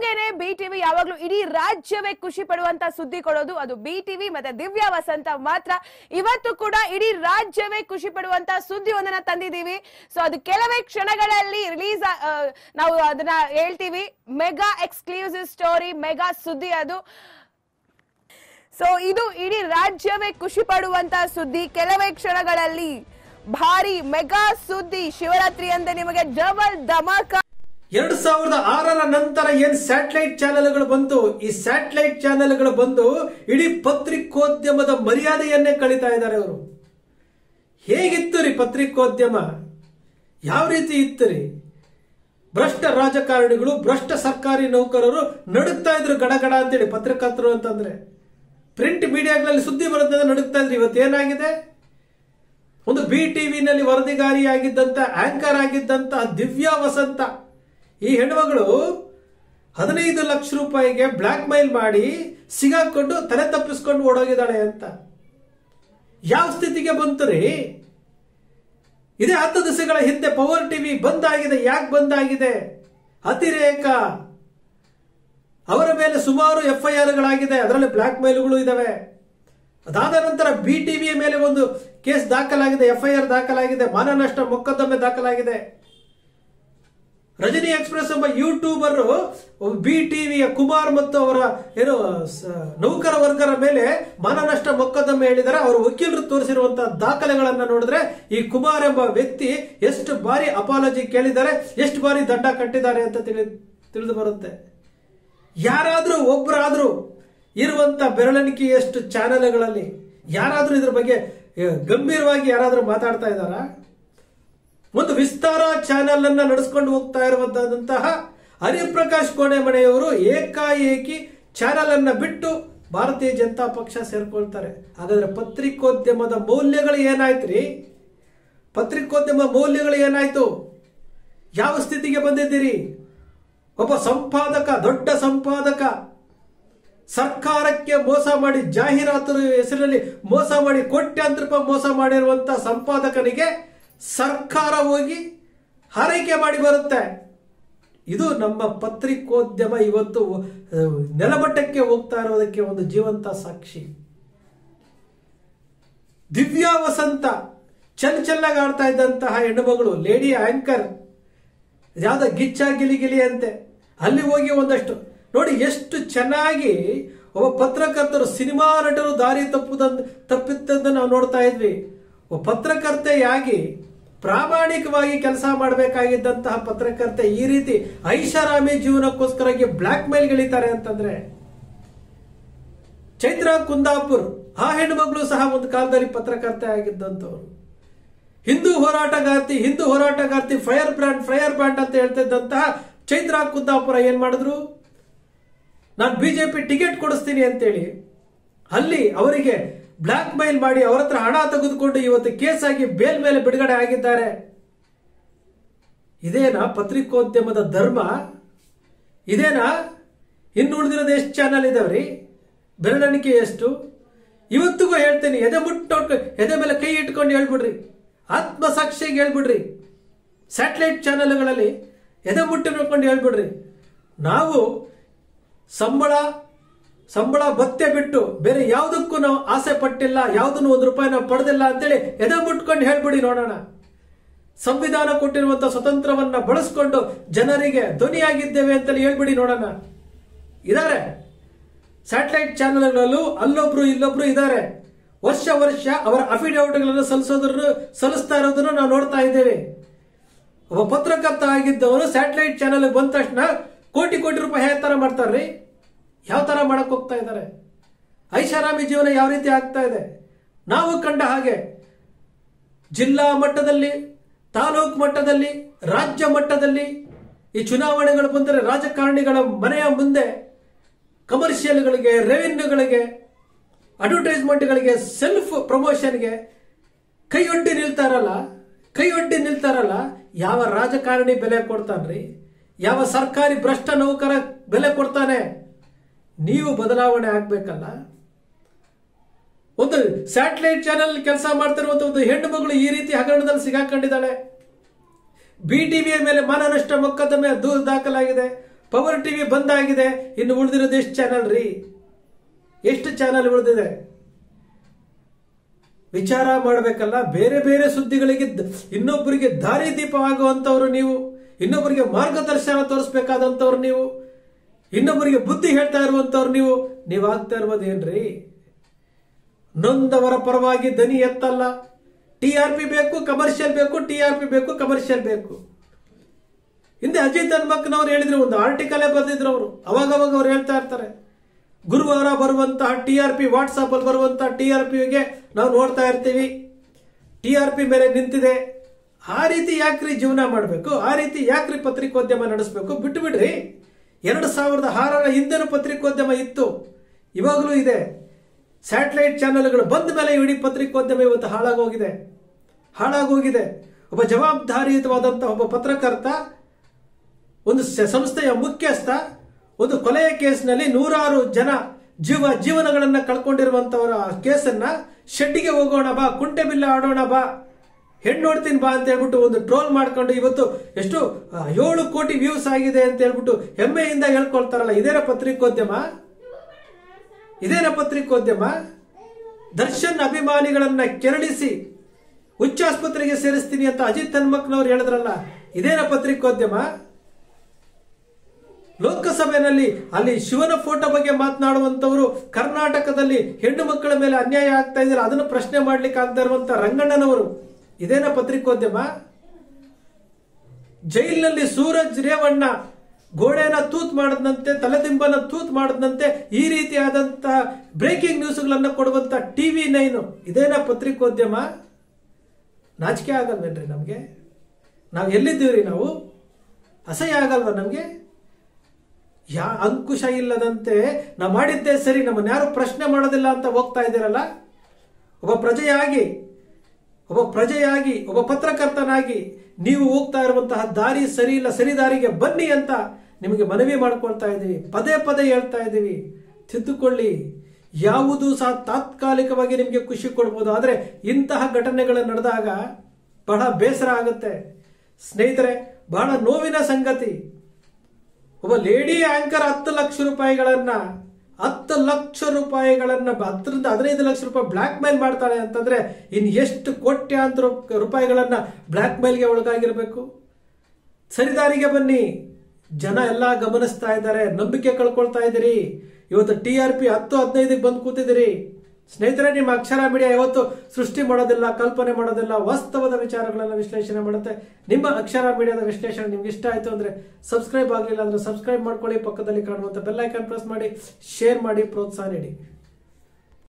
ಹಾಗೇನೆ B TV ಯಾವಾಗ್ಲೂ ಇಡೀ ರಾಜ್ಯವೇ ಖುಷಿ ಪಡುವಂತ ಸುದ್ದಿ ಕೊಡೋದು ಅದು ಬಿ ಟಿವಿ ಮತ್ತೆ ದಿವ್ಯಾ ವಸಂತ ಮಾತ್ರ ಇವತ್ತು ಕೂಡ ಇಡೀ ರಾಜ್ಯವೇ ಖುಷಿ ಪಡುವಂತ ಸುದ್ದಿ ಒಂದನ್ನ ತಂದಿದ್ದೀವಿ ಸೊ ಅದು ಕೆಲವೇ ಕ್ಷಣಗಳಲ್ಲಿ ರಿಲೀಸ್ ನಾವು ಅದನ್ನ ಹೇಳ್ತೀವಿ ಮೆಗಾ ಎಕ್ಸ್ಕ್ಲೂಸಿವ್ ಸ್ಟೋರಿ ಮೆಗಾ ಸುದ್ದಿ ಅದು ಸೊ ಇದು ಇಡೀ ರಾಜ್ಯವೇ ಖುಷಿ ಪಡುವಂತ ಸುದ್ದಿ ಕೆಲವೇ ಕ್ಷಣಗಳಲ್ಲಿ ಭಾರಿ ಮೆಗಾ ಸುದ್ದಿ ಶಿವರಾತ್ರಿ ಅಂತ ನಿಮಗೆ ಡಬಲ್ ಧಮಾಕ ಎರಡ್ ಸಾವಿರದ ಆರರ ನಂತರ ಏನ್ ಸ್ಯಾಟಲೈಟ್ ಚಾನೆಲ್ಗಳು ಬಂತು ಈ ಸ್ಯಾಟಲೈಟ್ ಚಾನೆಲ್ಗಳು ಬಂದು ಇಡೀ ಪತ್ರಿಕೋದ್ಯಮದ ಮರ್ಯಾದೆಯನ್ನೇ ಕಳೀತಾ ಇದ್ದಾರೆ ಅವರು ಹೇಗಿತ್ತು ರೀ ಪತ್ರಿಕೋದ್ಯಮ ಯಾವ ರೀತಿ ಇತ್ತು ರೀ ಭ್ರಷ್ಟ ರಾಜಕಾರಣಿಗಳು ಭ್ರಷ್ಟ ಸರ್ಕಾರಿ ನೌಕರರು ನಡುಗ್ತಾ ಇದ್ರು ಗಡಗಡ ಅಂತೇಳಿ ಪತ್ರಕರ್ತರು ಅಂತಂದ್ರೆ ಪ್ರಿಂಟ್ ಮೀಡಿಯಾಗಳಲ್ಲಿ ಸುದ್ದಿ ಬರುತ್ತೆ ಅಂತ ನಡುಗ್ತಾ ಇದ್ರು ಇವತ್ತೇನಾಗಿದೆ ಒಂದು ಬಿ ಟಿವಿನಲ್ಲಿ ವರದಿಗಾರಿಯಾಗಿದ್ದಂತ ಆಂಕರ್ ಆಗಿದ್ದಂತ ದಿವ್ಯಾ ವಸಂತ ಈ ಹೆಣ್ಮಗಳು ಹದಿನೈದು ಲಕ್ಷ ರೂಪಾಯಿಗೆ ಬ್ಲಾಕ್ ಮೈಲ್ ಮಾಡಿ ಸಿಗಾಕೊಂಡು ತಲೆ ತಪ್ಪಿಸ್ಕೊಂಡು ಓಡೋಗಿದ್ದಾಳೆ ಅಂತ ಯಾವ ಸ್ಥಿತಿಗೆ ಬಂತು ರೀ ಇದೇ ಹತ್ತು ದಿವಸಗಳ ಹಿಂದೆ ಪವರ್ ಟಿವಿ ಬಂದಾಗಿದೆ ಯಾಕೆ ಬಂದಾಗಿದೆ ಅತಿರೇಕ ಅವರ ಮೇಲೆ ಸುಮಾರು ಎಫ್ಐಆರ್ಗಳಾಗಿದೆ ಅದರಲ್ಲಿ ಬ್ಲಾಕ್ ಮೇಲ್ಗಳು ಇದಾವೆ ಅದಾದ ನಂತರ ಬಿ ಟಿವಿಯ ಮೇಲೆ ಒಂದು ಕೇಸ್ ದಾಖಲಾಗಿದೆ ಎಫ್ಐಆರ್ ದಾಖಲಾಗಿದೆ ಮಾನನಷ್ಟ ಮೊಕದ್ದಮೆ ದಾಖಲಾಗಿದೆ ರಜನಿ ಎಕ್ಸ್ಪ್ರೆಸ್ ಎಂಬ ಯೂಟ್ಯೂಬರ್ ಬಿ ಟಿವಿಯ ಕುಮಾರ್ ಮತ್ತು ಅವರ ಏನು ಸ- ನೌಕರ ವರ್ಗರ ಮೇಲೆ ಮಾನನಷ್ಟ ಮೊಕದ್ದಮೆ ಹೇಳಿದರೆ ಅವರ ವಕೀಲರು ತೋರಿಸಿರುವಂತಹ ದಾಖಲೆಗಳನ್ನ ನೋಡಿದ್ರೆ ಈ ಕುಮಾರ್ ಎಂಬ ವ್ಯಕ್ತಿ ಎಷ್ಟು ಬಾರಿ ಅಪಾಲಜಿ ಕೇಳಿದ್ದಾರೆ ಎಷ್ಟು ಬಾರಿ ದಂಡ ಕಟ್ಟಿದ್ದಾರೆ ಅಂತ ತಿಳಿ ತಿಳಿದು ಬರುತ್ತೆ ಯಾರಾದ್ರೂ ಒಬ್ಬರಾದ್ರೂ ಇರುವಂತ ಬೆರಳೆಣಿಕೆಯಷ್ಟು ಚಾನೆಲ್ಗಳಲ್ಲಿ ಯಾರಾದ್ರೂ ಇದ್ರ ಬಗ್ಗೆ ಆ, ಗಂಭೀರವಾಗಿ ಯಾರಾದ್ರೂ ಮಾತಾಡ್ತಾ ಇದ್ದಾರಾ ಒಂದು ವಿಸ್ತಾರ ಚಾನೆಲ್ ಅನ್ನ ನಡೆಸ್ಕೊಂಡು ಹೋಗ್ತಾ ಇರುವಂತಹ ಹರಿಪ್ರಕಾಶ್ ಕೋಣೆಮನೆಯವರು ಏಕಾಏಕಿ ಚಾನೆಲ್ ಅನ್ನ ಬಿಟ್ಟು ಭಾರತೀಯ ಜನತಾ ಪಕ್ಷ ಸೇರ್ಕೊಳ್ತಾರೆ ಹಾಗಾದ್ರೆ ಪತ್ರಿಕೋದ್ಯಮದ ಮೌಲ್ಯಗಳು ಏನಾಯ್ತ್ರಿ ಪತ್ರಿಕೋದ್ಯಮ ಮೌಲ್ಯಗಳು ಏನಾಯ್ತು ಯಾವ ಸ್ಥಿತಿಗೆ ಬಂದಿದ್ದೀರಿ ಒಬ್ಬ ಸಂಪಾದಕ ದೊಡ್ಡ ಸಂಪಾದಕ ಸರ್ಕಾರಕ್ಕೆ ಮೋಸ ಮಾಡಿ ಜಾಹೀರಾತು ಹೆಸರಿನಲ್ಲಿ ಮೋಸ ಮಾಡಿ ಕೋಟ್ಯಾಂತರ ರೂಪಾಯಿ ಮೋಸ ಮಾಡಿರುವಂತ ಸಂಪಾದಕನಿಗೆ ಸರ್ಕಾರ ಹೋಗಿ ಹಾರೈಕೆ ಮಾಡಿ ಬರುತ್ತೆ ಇದು ನಮ್ಮ ಪತ್ರಿಕೋದ್ಯಮ ಇವತ್ತು ಅಹ್, ನೆಲಮಟ್ಟಕ್ಕೆ ಹೋಗ್ತಾ ಇರೋದಕ್ಕೆ ಒಂದು ಜೀವಂತ ಸಾಕ್ಷಿ ದಿವ್ಯಾ ವಸಂತ ಚೆನ್ನ ಚೆನ್ನಾಗಿ ಆಡ್ತಾ ಇದ್ದಂತಹ ಹೆಣ್ಣುಮಗಳು ಲೇಡಿ ಆಂಕರ್ ಯಾವ್ದೋ ಗಿಚ್ಚ ಗಿಲಿ ಗಿಲಿ ಅಂತೆ ಅಲ್ಲಿ ಹೋಗಿ ಒಂದಷ್ಟು ನೋಡಿ ಎಷ್ಟು ಚೆನ್ನಾಗಿ ಒಬ್ಬ ಪತ್ರಕರ್ತರು ಸಿನಿಮಾ ನಟರು ದಾರಿ ತಪ್ಪುದನ್ ತಪ್ಪಿದ್ದನ್ನು ನಾವು ನೋಡ್ತಾ ಇದ್ವಿ ಒಬ್ಬ ಪತ್ರಕರ್ತೆಯಾಗಿ ಪ್ರಾಮಾಣಿಕವಾಗಿ ಕೆಲಸ ಮಾಡಬೇಕಾಗಿದ್ದಂತಹ ಪತ್ರಕರ್ತೆ ಈ ರೀತಿ ಐಷಾರಾಮಿ ಜೀವನಕ್ಕೋಸ್ಕರ ಬ್ಲಾಕ್ ಮೇಲ್ ಗಳಿತಾರೆ ಅಂತಂದ್ರೆ ಚೈತ್ರ ಕುಂದಾಪುರ್ ಆ ಹೆಣ್ಣುಮಗಳು ಸಹ ಒಂದು ಕಾಲದಲ್ಲಿ ಪತ್ರಕರ್ತೆ ಆಗಿದ್ದಂಥವ್ರು ಹಿಂದೂ ಹೋರಾಟಗಾರ್ತಿ ಹಿಂದೂ ಹೋರಾಟಗಾರ್ತಿ ಫೈರ್ ಬ್ರ್ಯಾಂಡ್ ಫೈರ್ ಬ್ರ್ಯಾಂಡ್ ಅಂತ ಹೇಳ್ತಿದ್ದಂತಹ ಚೈತ್ರ ಕುಂದಾಪುರ ಏನ್ ಮಾಡಿದ್ರು ನಾನು ಬಿಜೆಪಿ ಟಿಕೆಟ್ ಕೊಡಿಸ್ತೀನಿ ಅಂತೇಳಿ ಅಲ್ಲಿ ಅವರಿಗೆ ಬ್ಲಾಕ್ ಮೈಲ್ ಮಾಡಿ ಅವರ ಹತ್ರ ಹಣ ತೆಗೆದುಕೊಂಡು ಇವತ್ತು ಕೇಸ್ ಆಗಿ ಬೇಲ್ ಮೇಲೆ ಬಿಡುಗಡೆ ಆಗಿದ್ದಾರೆ ಇದೇನಾ ಪತ್ರಿಕೋದ್ಯಮದ ಧರ್ಮ ಇದೇನಾ ಇನ್ನು ಉಳಿದಿರೋದು ಎಷ್ಟು ಚಾನಲ್ ಇದಾವ್ರಿ ಬೆರಳಿಕೆ ಎಷ್ಟು ಇವತ್ತಿಗೂ ಹೇಳ್ತೀನಿ ಎದೆ ಮುಟ್ಟು ಎದೆ ಮೇಲೆ ಕೈ ಇಟ್ಕೊಂಡು ಹೇಳ್ಬಿಡ್ರಿ ಆತ್ಮಸಾಕ್ಷಿಗೆ ಹೇಳ್ಬಿಡ್ರಿ ಸ್ಯಾಟಲೈಟ್ ಚಾನೆಲ್ಗಳಲ್ಲಿ ಎದೆ ಮುಟ್ಟಿ ನೋಡ್ಕೊಂಡು ಹೇಳ್ಬಿಡ್ರಿ ನಾವು ಸಂಬಳ ಸಂಬಳ ಭತ್ಯೆ ಬಿಟ್ಟು ಬೇರೆ ಯಾವುದಕ್ಕೂ ನಾವು ಆಸೆ ಪಟ್ಟಿಲ್ಲ ಯಾವುದನ್ನು ಒಂದು ರೂಪಾಯಿ ನಾವು ಪಡೆದಿಲ್ಲ ಅಂತೇಳಿ ಎದೆ ಮುಟ್ಕೊಂಡು ಹೇಳ್ಬಿಡಿ ನೋಡೋಣ ಸಂವಿಧಾನ ಕೊಟ್ಟಿರುವಂತಹ ಸ್ವತಂತ್ರವನ್ನ ಬಳಸ್ಕೊಂಡು ಜನರಿಗೆ ಧ್ವನಿಯಾಗಿದ್ದೇವೆ ಅಂತೇಳಿ ಹೇಳ್ಬಿಡಿ ನೋಡೋಣ ಇದಾರೆ ಸ್ಯಾಟಲೈಟ್ ಚಾನೆಲ್ಗಳಲ್ಲೂ ಅಲ್ಲೊಬ್ರು ಇಲ್ಲೊಬ್ರು ಇದ್ದಾರೆ ವರ್ಷ ವರ್ಷ ಅವರ ಅಫಿಡವಿಟ್ಗಳನ್ನು ಸಲ್ಲಿಸೋದ್ರ ಸಲ್ಲಿಸ್ತಾ ಇರೋದನ್ನು ನಾವು ನೋಡ್ತಾ ಇದ್ದೇವೆ ಒಬ್ಬ ಪತ್ರಕರ್ತ ಆಗಿದ್ದವನು ಸ್ಯಾಟಲೈಟ್ ಚಾನೆಲ್ ಬಂದ ತಕ್ಷಣ ಕೋಟಿ ಕೋಟಿ ರೂಪಾಯಿ ಯಾವ ತರ ಮಾಡ್ತಾರ್ರಿ ಯಾವ ತರ ಮಾಡಕ್ ಹೋಗ್ತಾ ಇದ್ದಾರೆ ಐಷಾರಾಮಿ ಜೀವನ ಯಾವ ರೀತಿ ಆಗ್ತಾ ಇದೆ ನಾವು ಕಂಡ ಹಾಗೆ ಜಿಲ್ಲಾ ಮಟ್ಟದಲ್ಲಿ ತಾಲೂಕು ಮಟ್ಟದಲ್ಲಿ ರಾಜ್ಯ ಮಟ್ಟದಲ್ಲಿ ಈ ಚುನಾವಣೆಗಳು ಬಂದರೆ ರಾಜಕಾರಣಿಗಳ ಮನೆಯ ಮುಂದೆ ಕಮರ್ಷಿಯಲ್ಗಳಿಗೆ ರೆವಿನ್ಯೂಗಳಿಗೆ ಅಡ್ವರ್ಟೈಸ್ಮೆಂಟ್ಗಳಿಗೆ ಸೆಲ್ಫ್ ಪ್ರಮೋಷನ್ಗೆ ಕೈಯೊಡ್ಡಿ ನಿಲ್ತಾರಲ್ಲ ಕೈಯೊಡ್ಡಿ ನಿಲ್ತಾರಲ್ಲ ಯಾವ ರಾಜಕಾರಣಿ ಬೆಲೆ ಕೊಡ್ತಾನ್ರಿ ಯಾವ ಸರ್ಕಾರಿ ಭ್ರಷ್ಟ ನೌಕರ ಬೆಲೆ ಕೊಡ್ತಾನೆ ನೀವು ಬದಲಾವಣೆ ಆಗ್ಬೇಕಲ್ಲ ಒಂದು ಸ್ಯಾಟಲೈಟ್ ಚಾನೆಲ್ ಕೆಲಸ ಮಾಡ್ತಿರುವಂತ ಒಂದು ಹೆಣ್ಣು ಮಗಳು ಈ ರೀತಿ ಹಗರಣದಲ್ಲಿ ಸಿಗಾಕೊಂಡಿದ್ದಾಳೆ ಬಿ ಟಿವಿಯ ಮೇಲೆ ಮಾನನಷ್ಟ ಮೊಕದ್ದಮೆ ದೂರು ದಾಖಲಾಗಿದೆ ಪವರ್ ಟಿವಿ ಬಂದಾಗಿದೆ ಇನ್ನು ಉಳಿದಿರೋದು ಎಷ್ಟು ಚಾನಲ್ ರೀ ಎಷ್ಟು ಚಾನಲ್ ಉಳಿದಿದೆ ವಿಚಾರ ಮಾಡಬೇಕಲ್ಲ ಬೇರೆ ಬೇರೆ ಸುದ್ದಿಗಳಿಗೆ ದ- ಇನ್ನೊಬ್ಬರಿಗೆ ದಾರಿ ದೀಪ ಆಗುವಂತವ್ರು ನೀವು ಇನ್ನೊಬ್ಬರಿಗೆ ಮಾರ್ಗದರ್ಶನ ತೋರಿಸ್ಬೇಕಾದಂತವ್ರು ನೀವು ಇನ್ನೊಬ್ಬರಿಗೆ ಬುದ್ಧಿ ಹೇಳ್ತಾ ಇರುವಂತವ್ರು ನೀವು ನೀವು ಆಗ್ತಾ ಇರ್ಬೋದು ಏನ್ರಿ ನೊಂದವರ ಪರವಾಗಿ ದನಿ ಎತ್ತಲ್ಲ ಟಿ ಆರ್ ಪಿ ಬೇಕು ಕಮರ್ಷಿಯಲ್ ಬೇಕು ಟಿ ಆರ್ ಪಿ ಬೇಕು ಕಮರ್ಷಿಯಲ್ ಬೇಕು ಹಿಂದೆ ಅಜಿತ್ ಹನ್ಮಕ್ನವ್ರು ಹೇಳಿದ್ರು ಒಂದು ಆರ್ಟಿಕಲ್ ಬರೆದಿದ್ರು ಅವರು ಅವಾಗ ಅವಾಗ ಅವ್ರು ಹೇಳ್ತಾ ಇರ್ತಾರೆ ಗುರುವಾರ ಬರುವಂತಹ ಟಿ ಆರ್ ಪಿ ವಾಟ್ಸಾಪ್ ಅಲ್ಲಿ ಬರುವಂತಹ ಟಿ ಆರ್ ಪಿಗೆ ನಾವು ನೋಡ್ತಾ ಇರ್ತೀವಿ ಟಿ ಆರ್ ಪಿ ಮೇಲೆ ನಿಂತಿದೆ ಆ ರೀತಿ ಯಾಕ್ರಿ ಜೀವನ ಮಾಡಬೇಕು ಆ ರೀತಿ ಯಾಕ್ರಿ ಪತ್ರಿಕೋದ್ಯಮ ನಡೆಸಬೇಕು ಬಿಟ್ಟು ಬಿಡ್ರಿ ಎರಡು ಸಾವಿರದ ಆರರ ಹಿಂದೆನೂ ಪತ್ರಿಕೋದ್ಯಮ ಇತ್ತು ಇವಾಗಲೂ ಇದೆ ಸ್ಯಾಟಲೈಟ್ ಚಾನೆಲ್ಗಳು ಬಂದ ಮೇಲೆ ಇಡೀ ಪತ್ರಿಕೋದ್ಯಮ ಇವತ್ತು ಹಾಳಾಗೋಗಿದೆ ಹಾಳಾಗೋಗಿದೆ ಒಬ್ಬ ಜವಾಬ್ದಾರಿಯುತವಾದಂತಹ ಒಬ್ಬ ಪತ್ರಕರ್ತ ಒಂದು ಸ- ಸಂಸ್ಥೆಯ ಮುಖ್ಯಸ್ಥ ಒಂದು ಕೊಲೆಯ ಕೇಸ್ನಲ್ಲಿ ನೂರಾರು ಜನ ಜೀವ ಜೀವನಗಳನ್ನ ಕಳ್ಕೊಂಡಿರುವಂತವರ ಕೇಸನ್ನ ಶೆಡ್ಡಿಗೆ ಹೋಗೋಣ ಬಾ ಕುಂಟೆ ಬಿಲ್ಲ ಆಡೋಣ ಬಾ ಹೆಣ್ಣು ನೋಡ್ತೀನಿ ಬಾ ಅಂತ ಹೇಳ್ಬಿಟ್ಟು ಒಂದು ಟ್ರೋಲ್ ಮಾಡ್ಕೊಂಡು ಇವತ್ತು ಎಷ್ಟು ಆ, ಏಳು ಕೋಟಿ ವ್ಯೂಸ್ ಆಗಿದೆ ಅಂತ ಹೇಳ್ಬಿಟ್ಟು ಹೆಮ್ಮೆಯಿಂದ ಹೇಳ್ಕೊಳ್ತಾರಲ್ಲ ಇದೇನ ಪತ್ರಿಕೋದ್ಯಮ ಇದೇನ ಪತ್ರಿಕೋದ್ಯಮ ದರ್ಶನ್ ಅಭಿಮಾನಿಗಳನ್ನ ಕೆರಳಿಸಿ ಹುಚ್ಚಾಸ್ಪತ್ರೆಗೆ ಸೇರಿಸ್ತೀನಿ ಅಂತ ಅಜಿತ್ ಹನ್ಮಕ್ನವ್ರು ಹೇಳಿದ್ರಲ್ಲ ಇದೇನ ಪತ್ರಿಕೋದ್ಯಮ ಲೋಕಸಭೆಯಲ್ಲಿ ಅಲ್ಲಿ ಶಿವನ ಫೋಟೋ ಬಗ್ಗೆ ಮಾತನಾಡುವಂತವರು ಕರ್ನಾಟಕದಲ್ಲಿ ಹೆಣ್ಣು ಮಕ್ಕಳ ಮೇಲೆ ಅನ್ಯಾಯ ಆಗ್ತಾ ಇದ್ರೆ ಅದನ್ನು ಪ್ರಶ್ನೆ ಮಾಡ್ಲಿಕ್ಕೆ ಆಗದೆ ಇರುವಂತ ರಂಗಣ್ಣನವರು ಇದೇನ ಪತ್ರಿಕೋದ್ಯಮ ಜೈಲಿನಲ್ಲಿ ಸೂರಜ್ ರೇವಣ್ಣ ಗೋಡೆನ ತೂತ್ ಮಾಡದಂತೆ ತಲೆದಿಂಬನ ತೂತ್ ಮಾಡದಂತೆ ಈ ರೀತಿಯಾದಂತಹ ಬ್ರೇಕಿಂಗ್ ನ್ಯೂಸ್ಗಳನ್ನ ಕೊಡುವಂತ ಟಿವಿ ನೈನ್ ಇದೇನ ಪತ್ರಿಕೋದ್ಯಮ ನಾಚಿಕೆ ಆಗಲ್ವೇನ್ರಿ ನಮಗೆ ನಾವು ಎಲ್ಲಿದ್ದೀವ್ರಿ ನಾವು ಅಸಹ್ಯ ಆಗಲ್ವಾ ನಮಗೆ ಯಾ ಅಂಕುಶ ಇಲ್ಲದಂತೆ ನಾವು ಮಾಡಿದ್ದೇ ಸರಿ ನಮ್ಮನ್ನ ಯಾರು ಪ್ರಶ್ನೆ ಮಾಡೋದಿಲ್ಲ ಅಂತ ಹೋಗ್ತಾ ಇದ್ದೀರಲ್ಲ ಒಬ್ಬ ಪ್ರಜೆಯಾಗಿ ಒಬ್ಬ ಪ್ರಜೆಯಾಗಿ ಒಬ್ಬ ಪತ್ರಕರ್ತನಾಗಿ ನೀವು ಹೋಗ್ತಾ ಇರುವಂತಹ ದಾರಿ ಸರಿ ಇಲ್ಲ ಸರಿ ದಾರಿಗೆ ಬನ್ನಿ ಅಂತ ನಿಮಗೆ ಮನವಿ ಮಾಡ್ಕೊಳ್ತಾ ಇದ್ದೀವಿ ಪದೇ ಪದೇ ಹೇಳ್ತಾ ಇದ್ದೀವಿ ತಿದ್ದುಕೊಳ್ಳಿ ಯಾವುದು ಸಹ ತಾತ್ಕಾಲಿಕವಾಗಿ ನಿಮಗೆ ಖುಷಿ ಕೊಡ್ಬೋದು ಆದರೆ ಇಂತಹ ಘಟನೆಗಳು ನಡೆದಾಗ ಬಹಳ ಬೇಸರ ಆಗುತ್ತೆ ಸ್ನೇಹಿತರೆ ಬಹಳ ನೋವಿನ ಸಂಗತಿ ಒಬ್ಬ ಲೇಡಿ ಆಂಕರ್ ಹತ್ತು ಲಕ್ಷ ರೂಪಾಯಿಗಳನ್ನ ಹತ್ತು ಲಕ್ಷ ರೂಪಾಯಿಗಳನ್ನ ಬ- ಹತ್ತರಿಂದ ಹದಿನೈದು ಲಕ್ಷ ರೂಪಾಯಿ ಬ್ಲಾಕ್ ಮೇಲ್ ಮಾಡ್ತಾಳೆ ಅಂತಂದ್ರೆ ಇನ್ ಎಷ್ಟು ಕೋಟ್ಯಾಂತರ ರೂಪಾಯಿಗಳನ್ನ ಬ್ಲಾಕ್ ಮೇಲ್ಗೆ ಒಳಗಾಗಿರ್ಬೇಕು ಸರಿದಾರಿಗೆ ಬನ್ನಿ ಜನ ಎಲ್ಲ ಗಮನಿಸ್ತಾ ಇದ್ದಾರೆ ನಂಬಿಕೆ ಕಳ್ಕೊಳ್ತಾ ಇದ್ದೀರಿ ಇವತ್ತು ಟಿ ಆರ್ ಪಿ ಹತ್ತು ಹದಿನೈದಕ್ಕೆ ಬಂದು ಕೂತಿದ್ದೀರಿ ಸ್ನೇಹಿತರೆ ನಿಮ್ಮ ಅಕ್ಷರ ಮೀಡಿಯಾ ಯಾವತ್ತು ಸೃಷ್ಟಿ ಮಾಡೋದಿಲ್ಲ ಕಲ್ಪನೆ ಮಾಡೋದಿಲ್ಲ ವಾಸ್ತವದ ವಿಚಾರಗಳನ್ನ ವಿಶ್ಲೇಷಣೆ ಮಾಡುತ್ತೆ ನಿಮ್ಮ ಅಕ್ಷರ ಮೀಡಿಯಾದ ವಿಶ್ಲೇಷಣೆ ನಿಮ್ಗೆ ಇಷ್ಟ ಆಯ್ತು ಅಂದ್ರೆ ಸಬ್ಸ್ಕ್ರೈಬ್ ಆಗಲಿಲ್ಲ ಅಂದ್ರೆ ಸಬ್ಸ್ಕ್ರೈಬ್ ಮಾಡ್ಕೊಳ್ಳಿ ಪಕ್ಕದಲ್ಲಿ ಕಾಣುವಂತ ಬೆಲ್ ಐಕಾನ್ ಪ್ರೆಸ್ ಮಾಡಿ ಶೇರ್ ಮಾಡಿ ಪ್ರೋತ್ಸಾಹ ನೀಡಿ